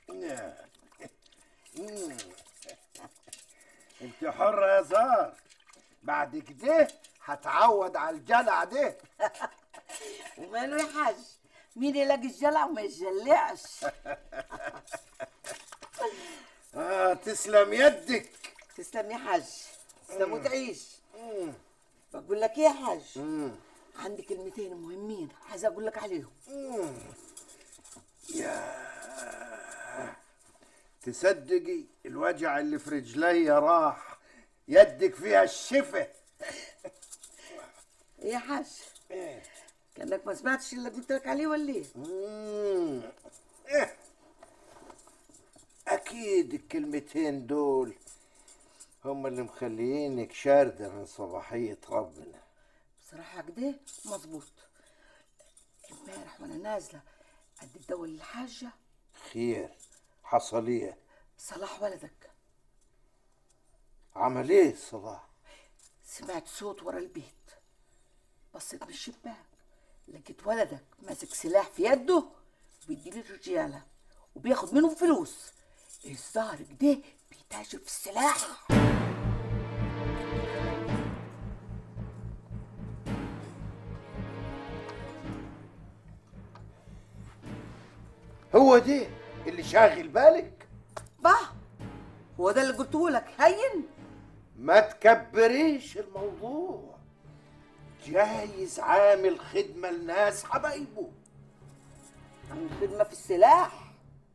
انت حرة يا زهر بعد كده هتعود على الجلع ده وماله يا حاج مين يلاقي الجلع وما يتجلعش آه تسلم يدك تسلم يا حاج تسلم وتعيش بقول لك ايه يا حاج عندي كلمتين مهمين عايز اقول لك عليهم تصدقي الوجع اللي في رجلي راح يدك فيها الشفا ايه يا حاج كانك ما سمعتش اللي قلت لك عليه ولا ايه مم. إيه. أكيد الكلمتين دول هم اللي مخليينك شاردة من صباحية ربنا بصراحه كده مظبوط امبارح وانا نازله ادي الدواء للحاجه خير حصل ايه صلاح ولدك عمل ايه صلاح سمعت صوت ورا البيت بصيت من الشباك لقيت ولدك ماسك سلاح في يده وبيدي للرجاله وبياخد منهم فلوس الظاهر كده بيتاجر في السلاح هو ده اللي شاغل بالك بقى هو ده اللي قلته لك هين ما تكبريش الموضوع جايز عامل خدمة لناس حبايبه عن خدمه في السلاح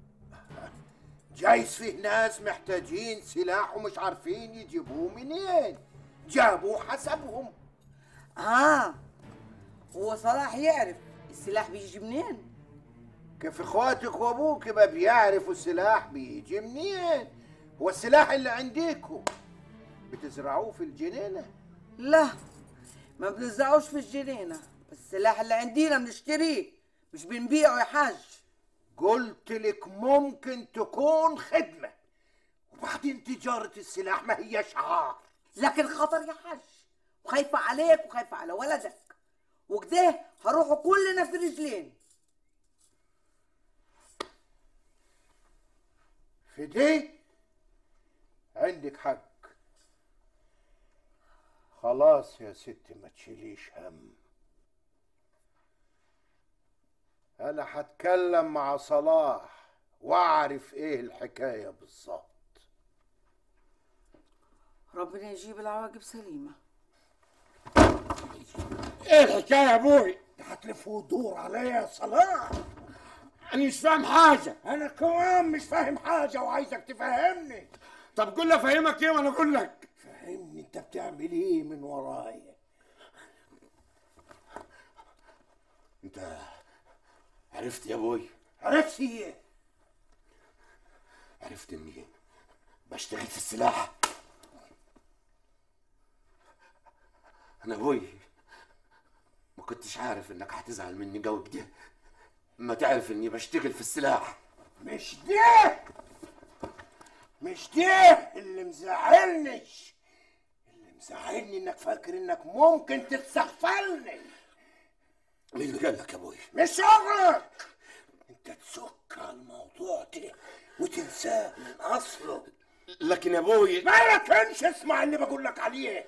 جايز فيه ناس محتاجين سلاح ومش عارفين يجيبوه منين جابوه حسبهم اه هو صلاح يعرف السلاح بيجي منين كيف اخواتك وابوك ما بيعرفوا السلاح بيجي منين هو السلاح اللي عنديكوا بتزرعوه في الجنينة لا ما بنزعوش في الجنينه السلاح اللي عندنا بنشتريه مش بنبيعه يا حاج قلت لك ممكن تكون خدمة وبعدين تجارة السلاح ما هي شعار لكن خطر يا حاج وخايفة عليك وخايفة على ولدك وكده هروحوا كلنا في رجلين في دي عندك حق خلاص يا ستي ما تشيليش هم انا هتكلم مع صلاح واعرف ايه الحكايه بالظبط ربنا يجيب العواقب سليمة ايه الحكايه يا ابوي هتلف ودور عليا يا صلاح انا مش فاهم حاجه انا كمان مش فاهم حاجه وعايزك تفهمني طب قول لي افهمك ايه وانا اقول لك فهمني انت بتعمل ايه من ورايا انت عرفت يا ابوي عرفت ايه عرفت اني بشتغل في السلاح انا ابوي ما كنتش عارف انك هتزعل مني قوي كده اما تعرف اني بشتغل في السلاح مش ده مش ده اللي مزعلني اللي مزعلني انك فاكر انك ممكن تستغفلني مين اللي قال لك يا ابوي مش شغلك انت تسك على الموضوع ده وتنساه من اصله لكن يا ابوي ما كانش اسمع اللي بقول لك عليه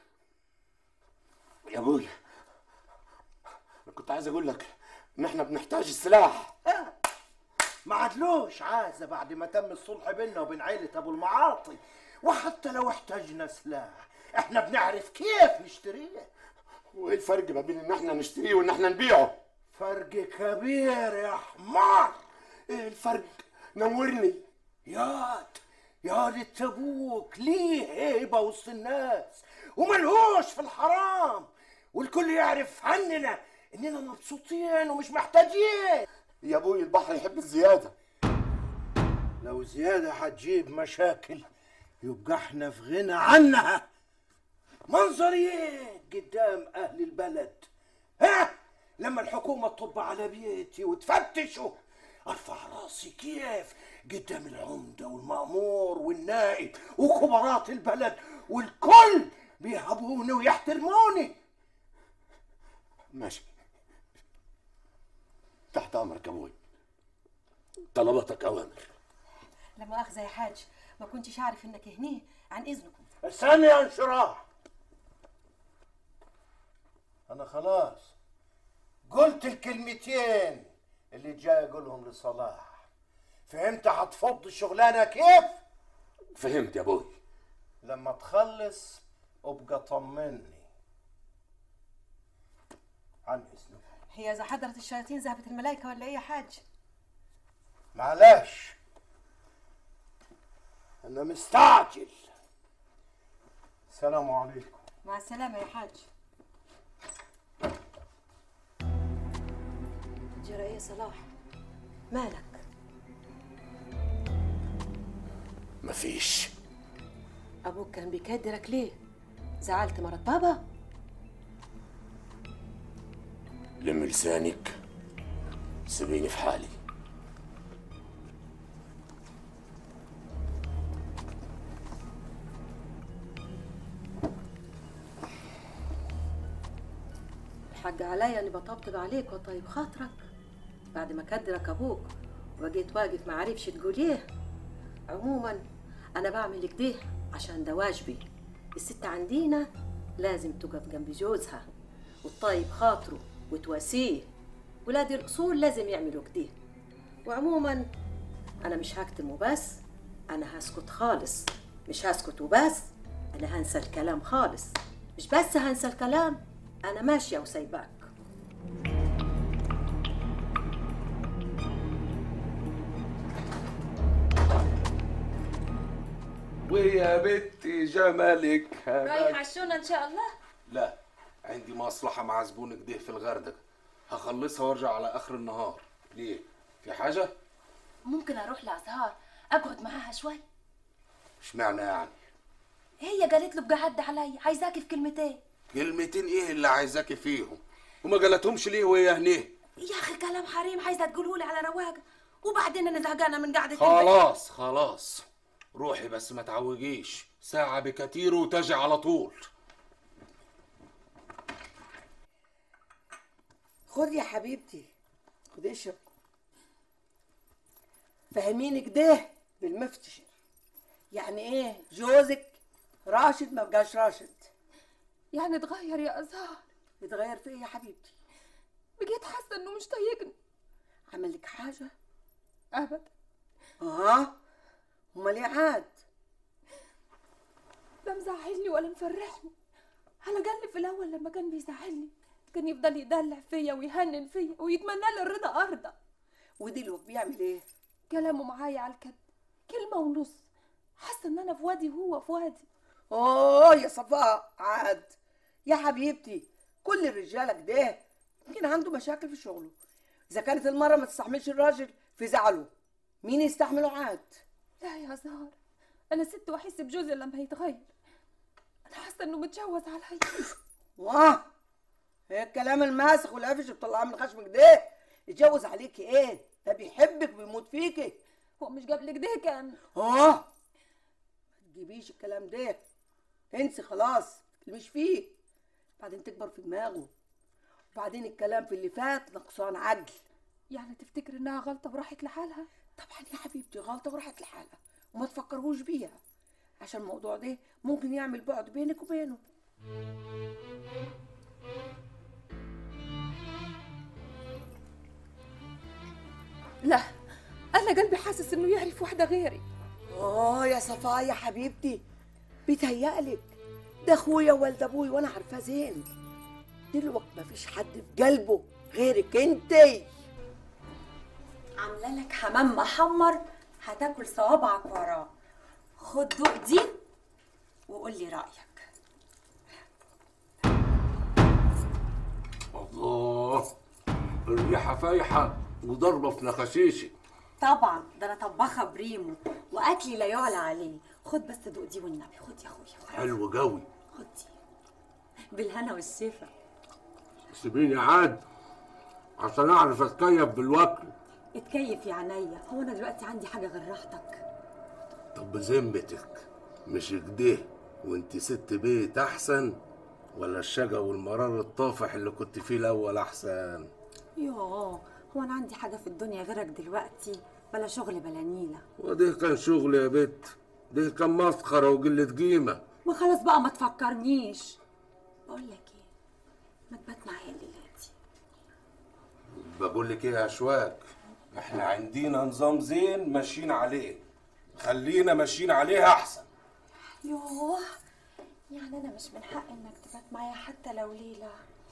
يا ابوي انا كنت عايز اقول لك ان احنا بنحتاج السلاح ما عدلوش عازة بعد ما تم الصلح بيننا وبين عيلة أبو المعاطي وحتى لو احتاجنا سلاح احنا بنعرف كيف نشتريه وايه الفرق ما بين ان احنا نشتريه وان احنا نبيعه فرق كبير يا حمار ايه الفرق نورني ياد ياد التبوك ليه هيبة وسط الناس وملهوش في الحرام والكل يعرف عننا اننا مبسوطين ومش محتاجين يا ابوي البحر يحب الزياده لو زيادة هتجيب مشاكل يبقى احنا في غنى عنها منظر ايه قدام اهل البلد ها لما الحكومة تطب على بيتي وتفتشوا ارفع راسي كيف قدام العمدة والمأمور والنائب وكبارات البلد والكل بيهبوني ويحترموني ماشي تحت امرك يا ابوي طلباتك اوامر لا مؤاخذة يا حاج ما كنتش أعرف إنك هنيه عن إذنكم استني يا انشراح انا خلاص قلت الكلمتين اللي جاي اقولهم لصلاح فهمت هتفض الشغلانه كيف فهمت يا ابوي لما تخلص ابقى طمني عن اذنك هي إذا حضرت الشياطين ذهبت الملائكة ولا إيه يا حاج معلش انا مستعجل السلام عليكم مع السلامة يا حاج جرى إيه يا صلاح مالك مفيش أبوك كان بيكدرك ليه زعلت مرات بابا لم لسانك سيبيني في حالي الحاج عليا اني بطبطب عليك وطيب خاطرك بعد ما كدرك ابوك وجيت واقف ما عرفش تقول ايه عموما انا بعمل كده عشان ده واجبي الست عندينا لازم تقف جنب جوزها وتطيب خاطره وتواسيه ولاد الاصول لازم يعملوا كده وعموما انا مش هكتم وبس انا هسكت خالص مش هسكت وبس انا هنسى الكلام خالص مش بس هنسى الكلام انا ماشيه وسايباك ويا بنتي جمالك رايح على الشونة ان شاء الله لا عندي مصلحة مع زبون كده في الغردقة هخلصها وارجع على اخر النهار ليه في حاجة ممكن اروح لازهار اقعد معاها شوي اشمعنى يعني هي قالت له بقعد عليا عايزاكي في كلمتين كلمتين ايه اللي عايزاكي فيهم وما قالتهمش ليه وهي هنيه يا اخي كلام حريم عايزه تقوله لي على رواقه وبعدين انا زهقانه من قعده البيت خلاص خلاص روحي بس ما تعوجيش ساعة بكتير وتجي على طول خد يا حبيبتي خد اشرب فهميني كده بالمفتشر يعني ايه جوزك راشد ما بقاش راشد يعني اتغير يا أزهار يتغير في ايه يا حبيبتي بقيت حاسة إنه مش طايقني عمل لك حاجه أبدا اه امال ايه عاد لا مزعلني ولا مفرحني على الأقل في الأول لما كان بيزعلني كان يفضل يدلع فيا ويهنن فيا ويتمنى لي الرضا أرضى ودلوقتي بيعمل ايه كلامه معايا على الكد كلمة ونص حاسة إن أنا في وادي وهو في وادي اوه يا صفاء عاد يا حبيبتي كل الرجاله كده يمكن عنده مشاكل في شغله اذا كانت المره ما تستحملش الراجل في زعله مين يستحمله عاد لا يا زهر أنا ست وأحس بجوزي لما يتغير أنا حاسة إنه متجوز عليا واه ايه الكلام الماسخ والقفش اللي بتطلعه من خشمك ده يتجوز عليكي ايه ده بيحبك وبيموت فيكي هو مش قبل كده كان اه ما تجيبيش الكلام ده انسي خلاص مش فيه بعدين تكبر في دماغه وبعدين الكلام في اللي فات نقصان عدل يعني تفتكر إنها غلطة وراحت لحالها طبعا يا حبيبتي غلطه وراحت لحالها وما تفكرهوش بيها عشان الموضوع ده ممكن يعمل بعد بينك وبينه لا أنا قلبي حاسس إنه يعرف واحدة غيري اه يا صفاء يا حبيبتي بيتهيألك ده اخويا وولد ابوي وانا عارفاه زين دلوقتي مفيش حد في قلبه غيرك انتي عامله لك حمام محمر هتاكل صوابعك وراه خد دوق دي وقول لي رايك الله الريحة فايحة وضربة في نخاشيشي طبعا ده انا طباخه بريمو واكلي لا يعلى عليه خد بس دوق دي والنبي خد يا اخويا حلو قوي خد دي بالهنا والشفا سيبيني عاد عشان اعرف اتكيف بالوكل اتكيف يا عينيا هو انا دلوقتي عندي حاجه غير راحتك طب بذمتك مش كده وانت ست بيت احسن ولا الشقا والمرار الطافح اللي كنت فيه الاول احسن يوه هو انا عندي حاجه في الدنيا غيرك دلوقتي بلا شغل بلا نيلة وده كان شغل يا بت ده كان مسخرة وقلة قيمة ما خلاص بقى ما تفكرنيش بقول لك ايه ما تبات معايا الليلة دي بقول لك ايه يا اشواك احنا عندنا نظام زين ماشيين عليه خلينا ماشيين عليه احسن يوه يعني انا مش من حق انك تبات معايا حتى لو ليلة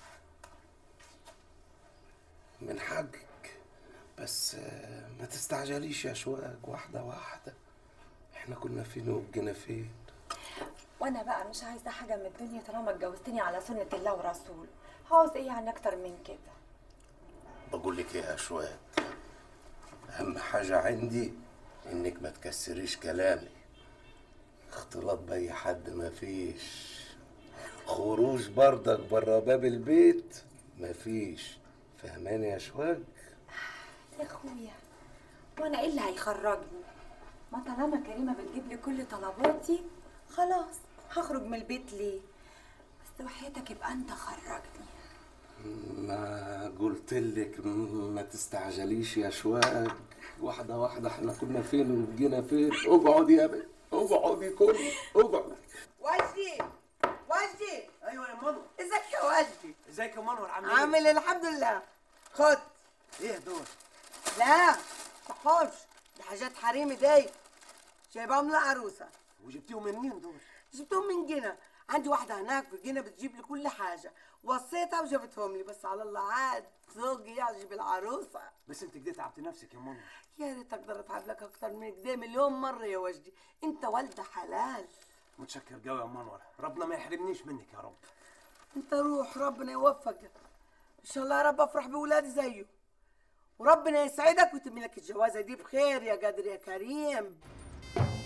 من حقك بس آه، ما تستعجليش يا اشواك واحدة واحدة احنا كنا فين وبقينا فين وانا بقى مش عايزة حاجة من الدنيا طالما اتجوزتني على سنة الله ورسوله عاوز ايه يعني اكتر من كده بقول لك ايه يا اشواك اهم حاجة عندي انك ما تكسريش كلامي اختلاط باي حد ما فيش خروج برضك بره باب البيت ما فيش فهماني يا اشواك يا اخويا وانا ايه اللي هيخرجني ما طالما كريمه بتجيب لي كل طلباتي خلاص هخرج من البيت ليه بس وحياتك يبقى انت خرجني ما قلت لك ما تستعجليش يا اشواك واحدة واحدة احنا كنا فين وبقينا فين اقعدي يا بنت اقعدي كل اقعدي وجدي وجدي ايوه يا منور ازيك يا وجدي ازيك يا منور عامل ايه عامل الحمد لله خد ايه دول لا تحورش دي حاجات حريمي دي جايبهم لعروسه وجبتيهم من مين دول جبتهم من جنة عندي واحدة هناك في جنة بتجيب لي كل حاجة وصيتها وجابتهم لي بس على الله عاد ذوقي يعجب العروسة بس انت كده تعبت نفسك يا منور يا ريت اقدر اتعب لك اكتر من كده مليون مرة يا وجدي انت والدة حلال متشكر قوي يا منور ربنا ما يحرمنيش منك يا رب انت روح ربنا يوفقك ان شاء الله يا رب افرح بولادي زيه وربنا يسعدك ويتم لك الجوازة دي بخير يا قادر يا كريم